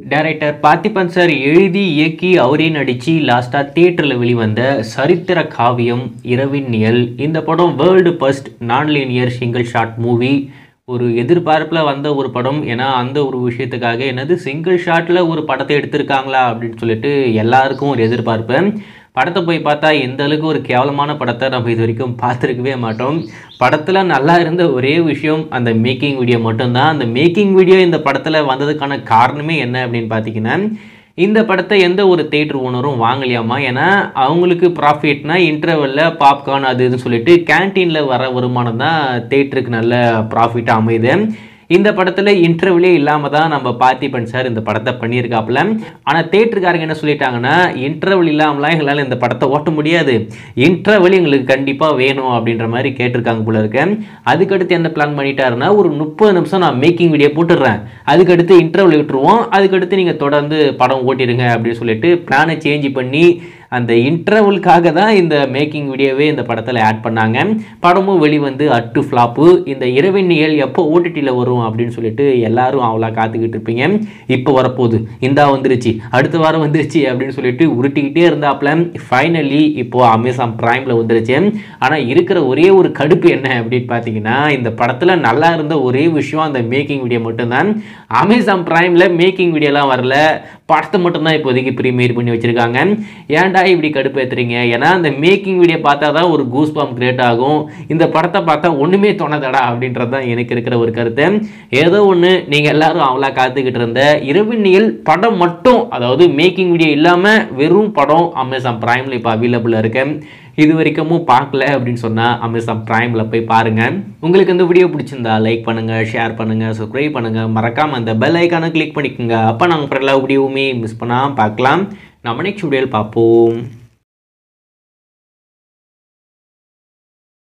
director Parthiban sir எழுதி இயக்கி அவரே நடித்து லாஸ்ட்டாக தியேட்டரில் வெளிவந்த சரித்திர காவியம் இரவின் நிழல் இந்த படம் world first non linear single shot movie ஒரு எதிர்பார்ப்பில் வந்த ஒரு படம் ஏன்னா அந்த ஒரு விஷயத்துக்காக என்னது சிங்கிள் ஷாட்டில் ஒரு படத்தை எடுத்திருக்காங்களா அப்படின்னு சொல்லிட்டு எல்லாருக்கும் ஒரு எதிர்பார்ப்பு படத்தை போய் பார்த்தா எந்த அளவுக்கு ஒரு கேவலமான படத்தை நம்ம இது வரைக்கும் பார்த்துருக்கவே மாட்டோம் படத்தில் நல்லா இருந்த ஒரே விஷயம் அந்த மேக்கிங் வீடியோ மட்டும்தான் அந்த மேக்கிங் வீடியோ இந்த படத்தில் வந்ததுக்கான காரணமே என்ன அப்படின்னு பார்த்தீங்கன்னா இந்த படத்தை எந்த ஒரு தேட்டர் ஓனரும் வாங்கலையாமா ஏன்னா அவங்களுக்கு ப்ராஃபிட்னா இன்டர்வெல்ல பாப்கார்ன் அது இதுன்னு சொல்லிட்டு கேன்டீனில் வர வருமானம் தான் தேட்டருக்கு நல்ல ப்ராஃபிட்டாக அமையுது இந்த படத்தில் இன்டர்வியூலே இல்லாமல் தான் நம்ம பார்த்திபன் சார் இந்த படத்தை பண்ணியிருக்காப்புல ஆனால் தேட்டருக்காரங்க என்ன சொல்லிட்டாங்கன்னா இன்டர்வல் இல்லாமலாம் எங்களால் இந்த படத்தை ஓட்ட முடியாது இன்டர்வல் எங்களுக்கு கண்டிப்பாக வேணும் அப்படின்ற மாதிரி கேட்டிருக்காங்க போல இருக்கு அதுக்கடுத்து என்ன பிளான் பண்ணிட்டாருன்னா ஒரு முப்பது நிமிஷம் நான் மேக்கிங் வீடியோ போட்டுடுறேன் அதுக்கடுத்து இன்டர்வல் விட்டுருவோம் அதுக்கடுத்து நீங்கள் தொடர்ந்து படம் ஓட்டிடுங்க அப்படின்னு சொல்லிட்டு பிளானை சேஞ்ச் பண்ணி அந்த இன்டர்வலுக்காக தான் இந்த மேக்கிங் வீடியோவே இந்த படத்தில் ஆட் பண்ணாங்க படமும் வெளிவந்து அட்டு ஃப்ளாப்பு இந்த இரவின் நிகழ் எப்போ ஓடிடியில் வரும் அப்படின்னு சொல்லிட்டு எல்லாரும் அவளா காத்துக்கிட்டு இருப்பீங்க இப்போ வரப்போகுது இந்தா வந்துருச்சு அடுத்த வாரம் வந்துருச்சு அப்படின்னு சொல்லிட்டு உருட்டிக்கிட்டே இருந்தாப்புல ஃபைனலி இப்போ அமேசான் ப்ரைமில் வந்துருச்சு ஆனால் இருக்கிற ஒரே ஒரு கடுப்பு என்ன அப்படின்னு பார்த்தீங்கன்னா இந்த படத்தில் நல்லா இருந்த ஒரே விஷயம் அந்த மேக்கிங் வீடியோ மட்டும்தான் அமேசான் ப்ரைமில் மேக்கிங் வீடியோலாம் வரல படத்தை மட்டும்தான் இப்போதைக்கு ப்ரீமியர் பண்ணி வச்சுருக்காங்க ஏன்டா இப்படி கடுப்பேற்றுறீங்க ஏன்னா அந்த மேக்கிங் வீடியோ பார்த்தா தான் ஒரு கூஸ் பாம் கிரியேட் ஆகும் இந்த படத்தை பார்த்தா ஒன்றுமே தோணதடா அப்படின்றது தான் எனக்கு இருக்கிற ஒரு கருத்து ஏதோ ஒன்று நீங்கள் எல்லாரும் அவ்வளோ காத்துக்கிட்டு இருந்த இரவினியல் படம் மட்டும் அதாவது மேக்கிங் வீடியோ இல்லாமல் வெறும் படம் அமேசான் ப்ரைமில் இப்போ அவைலபிளாக இருக்கு இது வரைக்கும் பார்க்கல அப்படின்னு சொன்னால் அமேசான் ப்ரைமில் போய் பாருங்கள் உங்களுக்கு இந்த வீடியோ பிடிச்சிருந்தா லைக் பண்ணுங்கள் ஷேர் பண்ணுங்கள் சப்ஸ்கிரைப் பண்ணுங்கள் மறக்காமல் அந்த பெல் ஐக்கானை கிளிக் பண்ணிக்கோங்க அப்போ நாங்கள் எல்லா வீடியோவுமே மிஸ் பண்ணாமல் பார்க்கலாம் நம்ம நெக்ஸ்ட் வீடியோவில் பார்ப்போம்